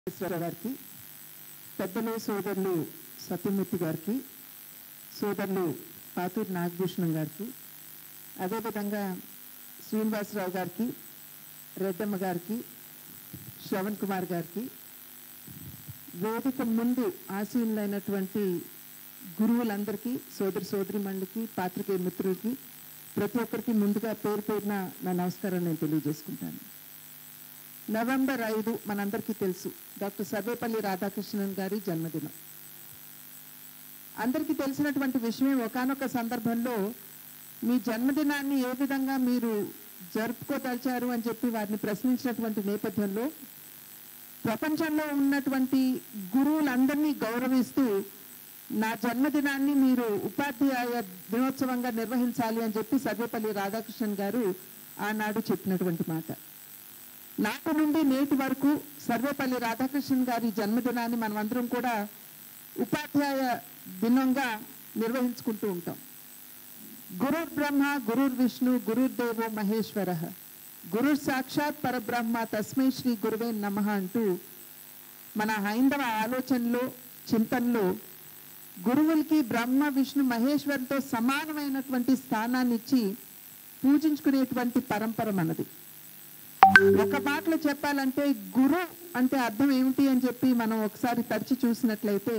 ఈశ్వర గారికి పెద్దలు సోదరులు సత్యమూర్తి గారికి సోదరులు పాతూరు నాగభూషణం గారికి అదేవిధంగా శ్రీనివాసరావు గారికి రెడ్డమ్మ గారికి శ్రవణ్ కుమార్ గారికి వేదిక ముందు ఆసీనులైనటువంటి గురువులందరికీ సోదరి సోదరిమణులకి పాత్రికేయ మిత్రులకి ప్రతి ఒక్కరికి ముందుగా పేరు పేరున నా నమస్కారం నేను తెలియజేసుకుంటాను నవంబర్ ఐదు మనందరికీ తెలుసు డాక్టర్ సర్వేపల్లి రాధాకృష్ణన్ గారి జన్మదినం అందరికీ తెలిసినటువంటి విషయం ఒకానొక సందర్భంలో మీ జన్మదినాన్ని ఏ విధంగా మీరు జరుపుకోదలిచారు అని చెప్పి వారిని ప్రశ్నించినటువంటి నేపథ్యంలో ప్రపంచంలో ఉన్నటువంటి గురువులందరినీ గౌరవిస్తూ నా జన్మదినాన్ని మీరు ఉపాధ్యాయ దినోత్సవంగా నిర్వహించాలి అని చెప్పి సర్వేపల్లి రాధాకృష్ణన్ గారు ఆనాడు చెప్పినటువంటి మాట నాటి నుండి నేటి వరకు సర్వేపల్లి రాధాకృష్ణన్ గారి జన్మదినాన్ని మనమందరం కూడా ఉపాధ్యాయ దినంగా నిర్వహించుకుంటూ ఉంటాం గురుర్ బ్రహ్మ గురుర్ విష్ణు గురుర్దేవో మహేశ్వర గురు సాక్షాత్ పరబ్రహ్మ తస్మై శ్రీ గురువే నమ అంటూ మన హైందవ ఆలోచనలో చింతనలో గురువులకి బ్రహ్మ విష్ణు మహేశ్వరుతో సమానమైనటువంటి స్థానాన్ని ఇచ్చి పూజించుకునేటువంటి పరంపర మనది ఒక మాటలో చెప్పాలంటే గురు అంటే అర్థం ఏమిటి అని చెప్పి మనం ఒకసారి తరిచి చూసినట్లయితే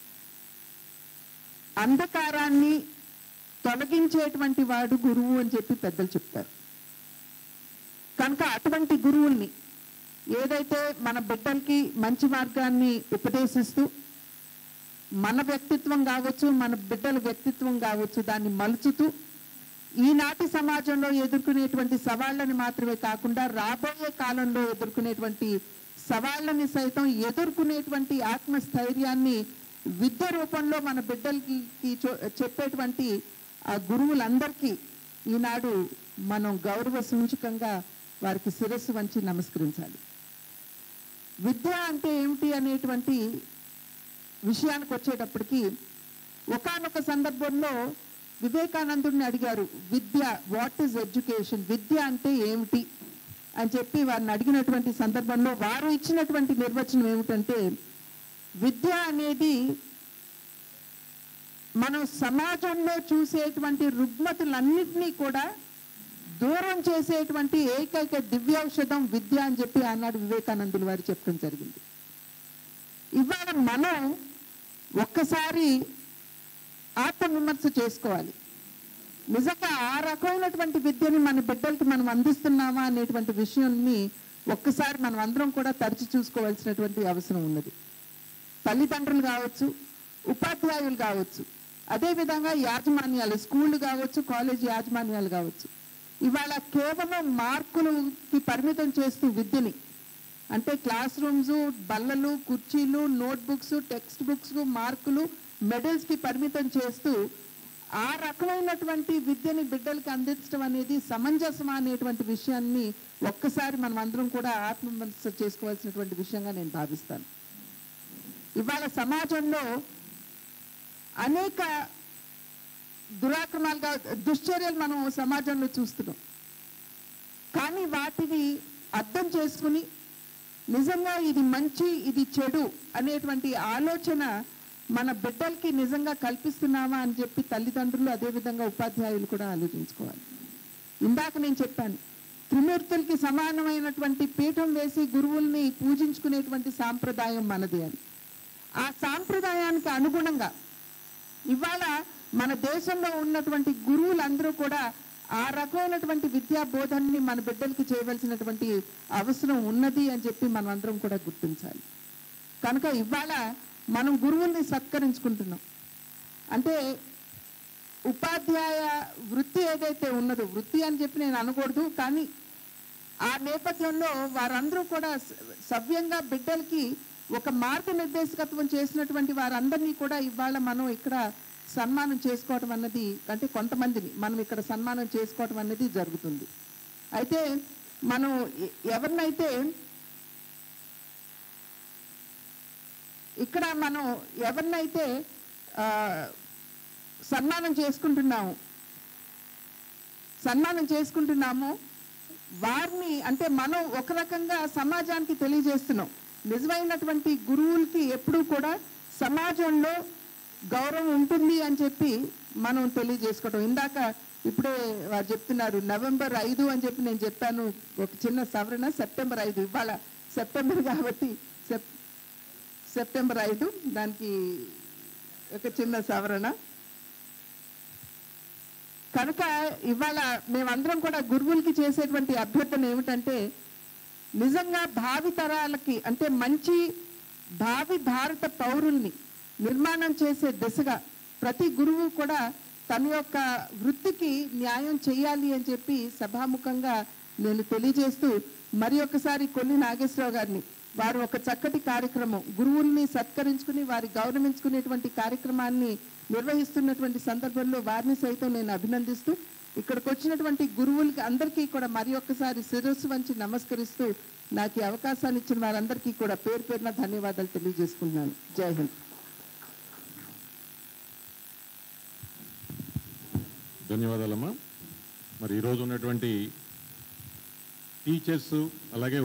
అంధకారాన్ని తొలగించేటువంటి వాడు గురువు అని చెప్పి పెద్దలు చెప్తారు కనుక అటువంటి గురువుల్ని ఏదైతే మన బిడ్డలకి మంచి మార్గాన్ని ఉపదేశిస్తూ మన వ్యక్తిత్వం కావచ్చు మన బిడ్డల వ్యక్తిత్వం కావచ్చు దాన్ని మలుచుతూ ఈనాటి సమాజంలో ఎదుర్కొనేటువంటి సవాళ్ళని మాత్రమే కాకుండా రాబోయే కాలంలో ఎదుర్కొనేటువంటి సవాళ్ళని సైతం ఎదుర్కొనేటువంటి ఆత్మస్థైర్యాన్ని విద్య రూపంలో మన బిడ్డలకి చో- చెప్పేటువంటి ఆ గురువులందరికీ ఈనాడు మనం గౌరవ సూచకంగా వారికి శిరస్సు వంచి నమస్కరించాలి విద్య అంటే ఏమిటి అనేటువంటి విషయానికి వచ్చేటప్పటికి ఒకానొక సందర్భంలో వివేకానందుడిని అడిగారు విద్య వాట్ ఈజ్ ఎడ్యుకేషన్ విద్య అంటే ఏమిటి అని చెప్పి వారిని అడిగినటువంటి సందర్భంలో వారు ఇచ్చినటువంటి నిర్వచనం ఏమిటంటే విద్య అనేది మనం సమాజంలో చూసేటువంటి రుగ్మతులన్నింటినీ కూడా దూరం చేసేటువంటి ఏకైక దివ్యౌషధం విద్య అని చెప్పి ఆనాడు వివేకానందులు వారు చెప్పడం జరిగింది ఇవాళ మనం ఒక్కసారి ఆత్మవిమర్శ చేసుకోవాలి నిజంగా ఆ రకమైనటువంటి విద్యని మన బిడ్డలకి మనం అందిస్తున్నామా అనేటువంటి విషయాన్ని ఒక్కసారి మనం అందరం కూడా తరచి చూసుకోవాల్సినటువంటి అవసరం ఉన్నది తల్లిదండ్రులు కావచ్చు ఉపాధ్యాయులు కావచ్చు అదేవిధంగా యాజమాన్యాలు స్కూళ్ళు కావచ్చు కాలేజ్ యాజమాన్యాలు కావచ్చు ఇవాళ కేవలం మార్కులకి పరిమితం చేస్తూ విద్యని అంటే క్లాస్ రూమ్స్ బల్లలు కుర్చీలు నోట్ బుక్స్ టెక్స్ట్ బుక్స్ మార్కులు మెడల్స్కి పరిమితం చేస్తూ ఆ రకమైనటువంటి విద్యని బిడ్డలకి అందించడం అనేది సమంజసమా అనేటువంటి విషయాన్ని ఒక్కసారి మనం అందరం కూడా ఆత్మవిమర్శ చేసుకోవాల్సినటువంటి విషయంగా నేను భావిస్తాను ఇవాళ సమాజంలో అనేక దురాక్రమాలుగా దుశ్చర్యలు మనం సమాజంలో చూస్తున్నాం కానీ వాటిని అర్థం చేసుకుని నిజంగా ఇది మంచి ఇది చెడు అనేటువంటి ఆలోచన మన బిడ్డలకి నిజంగా కల్పిస్తున్నామా అని చెప్పి తల్లిదండ్రులు అదేవిధంగా ఉపాధ్యాయులు కూడా ఆలోచించుకోవాలి ఇందాక నేను చెప్పాను త్రిమూర్తులకి సమానమైనటువంటి పీఠం వేసి గురువుల్ని పూజించుకునేటువంటి సాంప్రదాయం మనది అని ఆ సాంప్రదాయానికి అనుగుణంగా ఇవాళ మన దేశంలో ఉన్నటువంటి గురువులందరూ కూడా ఆ రకమైనటువంటి విద్యా బోధనని మన బిడ్డలకి చేయవలసినటువంటి అవసరం ఉన్నది అని చెప్పి మనం అందరం కూడా గుర్తించాలి కనుక ఇవాళ మనం గురువుల్ని సత్కరించుకుంటున్నాం అంటే ఉపాధ్యాయ వృత్తి ఏదైతే ఉన్నదో వృత్తి అని చెప్పి నేను అనకూడదు కానీ ఆ నేపథ్యంలో వారందరూ కూడా స- సవ్యంగా బిడ్డలకి ఒక మార్గనిర్దేశకత్వం చేసినటువంటి వారందరినీ కూడా ఇవాళ మనం ఇక్కడ సన్మానం చేసుకోవటం అన్నది అంటే కొంతమందిని మనం ఇక్కడ సన్మానం చేసుకోవటం అన్నది జరుగుతుంది అయితే మనం ఎ- ఎవరినైతే ఇక్కడ మనం ఎవరినైతే ఆ, సన్మానం చేసుకుంటున్నాము సన్మానం చేసుకుంటున్నామో వారిని అంటే మనం ఒక రకంగా సమాజానికి తెలియజేస్తున్నాం నిజమైనటువంటి గురువులకి ఎప్పుడూ కూడా సమాజంలో గౌరవం ఉంటుంది అని చెప్పి మనం తెలియజేసుకోవటం ఇందాక ఇప్పుడే వారు చెప్తున్నారు నవంబర్ ఐదు అని చెప్పి నేను చెప్పాను ఒక చిన్న సవరణ సెప్టెంబర్ ఐదు ఇవాళ సెప్టెంబర్ కాబట్టి సెప్ సెప్టెంబర్ ఐదు దానికి ఒక చిన్న సవరణ కనుక ఇవాళ మేమందరం కూడా గురువులకి చేసేటువంటి అభ్యర్థన ఏమిటంటే నిజంగా భావి తరాలకి అంటే మంచి భావి భారత పౌరుల్ని నిర్మాణం చేసే దిశగా ప్రతి గురువు కూడా తన యొక్క వృత్తికి న్యాయం చేయాలి అని చెప్పి సభాముఖంగా నేను తెలియజేస్తూ మరి ఒకసారి కొల్లి నాగేశ్వరరావు గారిని వారు ఒక చక్కటి కార్యక్రమం గురువుల్ని సత్కరించుకుని వారి గౌరవించుకునేటువంటి కార్యక్రమాన్ని నిర్వహిస్తున్నటువంటి సందర్భంలో వారిని సైతం నేను అభినందిస్తూ ఇక్కడికి వచ్చినటువంటి గురువులకి అందరికీ కూడా మరి ఒక్కసారి శిరస్సు వంచి నమస్కరిస్తూ నాకు ఈ అవకాశాన్ని ఇచ్చిన వారందరికీ కూడా పేరు పేరున ధన్యవాదాలు తెలియజేసుకుంటున్నాను జై హింద్ ధన్యవాదాలమ్మా మరి ఈరోజు ఉన్నటువంటి టీచర్స్ అలాగే